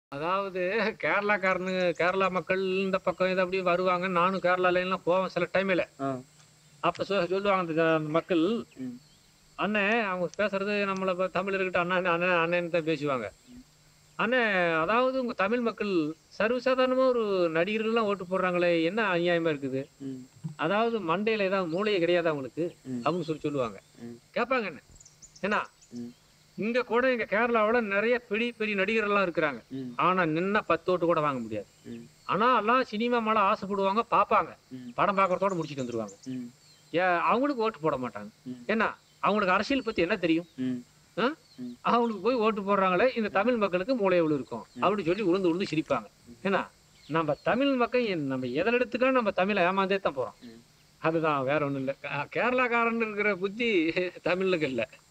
அதாவது கேரளாக்காரனு கேரளா மக்கள் இந்த பக்கம் இது அப்படியே வருவாங்க நானும் கேரளால எல்லாம் போவேன் சில டைமில் ஆ. அப்போ சொ சொல்லுவாங்க அந்த ஜ- மக்கள் ம். அண்ணன் அவங்க பேசுறது நம்மளை இப்ப தமிழ் இருக்கட்டும் அண்ணன் அண்ணன் அண்ணன் தான் பேசுவாங்க அண்ணன் அதாவது உங்க தமிழ் மக்கள் சர்வசாதாரணமா ஒரு நடிகர்கள்லாம் ஓட்டு போடுறாங்களே என்ன அநியாயமா இருக்குது ம். அதாவது மண்டையில ஏதாவது மூளையே கிடையாது அவங்களுக்கு ம். அவங்க சொல்லி சொல்லுவாங்க ம். கேட்பாங்க என்ன ஏன்னா ம். இங்க கூட எங்க கேரளாவுல நிறைய பெரிய பெரிய நடிகர்கள்லாம் இருக்கிறாங்க ம். ஆனா நின்னா பத்து ஓட்டு கூட வாங்க முடியாது ம். ஆனா எல்லாம் சினிமா மேல ஆசைப்படுவாங்க பார்ப்பாங்க ம். படம் பார்க்கறதோட முடிச்சிட்டு வந்துருவாங்க ம். ஏன் அவங்களுக்கு ஓட்டு போட மாட்டாங்க ம். ஏன்னா அவங்களுக்கு அரசியல் பத்தி என்ன தெரியும் ம். அவங்களுக்கு போய் ஓட்டு போடுறாங்களே இந்த தமிழ் மக்களுக்கு மூளை எவ்வளவு இருக்கும் அப்படி சொல்லி உளுந்து உளுந்து சிரிப்பாங்க ஏன்னா நம்ம தமிழ் மக்கள் என் நம்ம எதில் எடுத்துக்கலாம் நம்ம தமிழை ஏமாந்தே தான் போறோம் ம். அதுதான் வேற ஒண்ணும் இல்லை கேரளாக்காரன் இருக்கிற புத்தி தமிழுக்கு இல்லை